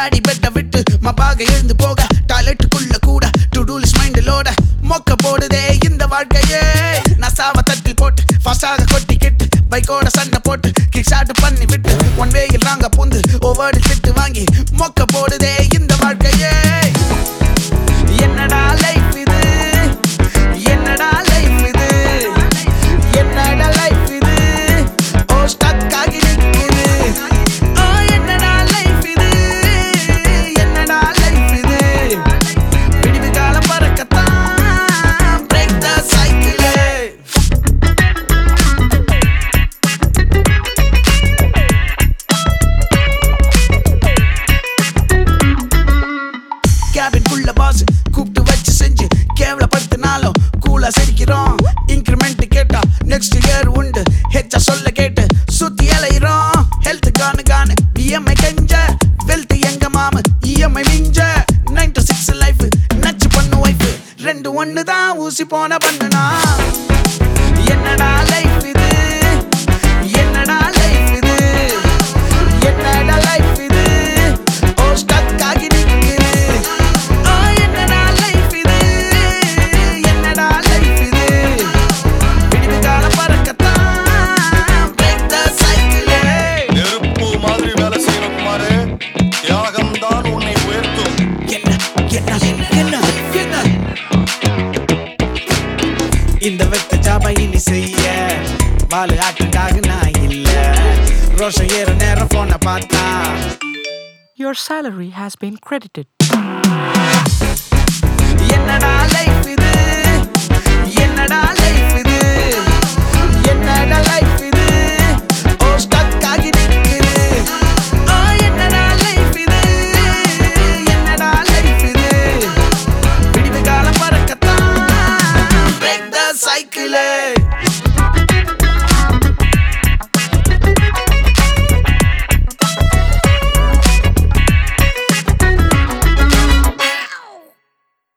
பாடி பெட்ட விட்டு மபாக எழுந்து போக டாய்லெட்டுக்குள்ள கூட டுடூலிஸ் மைண்டிலோட மொக்க போடுதே இந்த வாழ்க்கையே நசாவ தட்டி போட்டு ஃபாஸ்டாக கொட்டிக்கிட்டு பைக்கோட சண்டை போட்டு கிக் ஸ்டார்ட் பண்ணி விட்டு ஒன் வேயில் நாங்க பூந்து ஒவ்வொரு திட்டு வாங்கி மொக்க போடுதே இந்த வாழ்க்கையே என்னடா லைஃப் இது என்னடா லைஃப் இது என்னடா லைஃப் இது ஓ ஸ்டக் ஆகி நிக்குது ஓ என்னடா லைஃப் இது என்னடா லைஃப் இது விடிவு காலம் பறக்கத்தான் பிரேக் த சைக்கிள் கேபின்குள்ள பாஸ் கூப்பிட்டு வச்சு செஞ்சு கேவலப்படுத்தினாலும் கூலா சிரிக்கிறோம் இன்க்ரிமெண்ட் கேட்டா நெக்ஸ்ட் இயர் உண்டு ஹெச்சா சொல்ல கேட்டு சுத்தி அலையிறோம் ஹெல்த் கானு கானு இஎம்ஐ கெஞ்ச வெல்த் எங்க மாமு இஎம்ஐ மிஞ்ச நைன் டு சிக்ஸ் லைஃப் நச்சு பண்ணு வைஃப் ரெண்டு ஒன்று தான் ஊசி போன பண்ணுனா என்னடா லைஃப் இது என்னடா லைஃப் இது என்னடா லைஃப் இது ஓ ஸ்டக் ஆகி நிக்குது ஓ என்னடா லைஃப் இது என்னடா லைஃப் இது விடிவு காலம் பறக்கத்தான் பிரேக் த சைக்கிள் நெருப்பு மாதிரி வேலை செய்யற குமாரு தியாகம் தான் உன்னை உயர்த்தும் என்ன என்ன என்ன என்ன இந்த வெத்த ஜாபை இனி செய்ய பாலு ஆட்டுக்காக நான் இல்ல ரோஷம் ஏற நேரம் போன பார்த்தா Your salary has been credited. என்னடா லைஃப்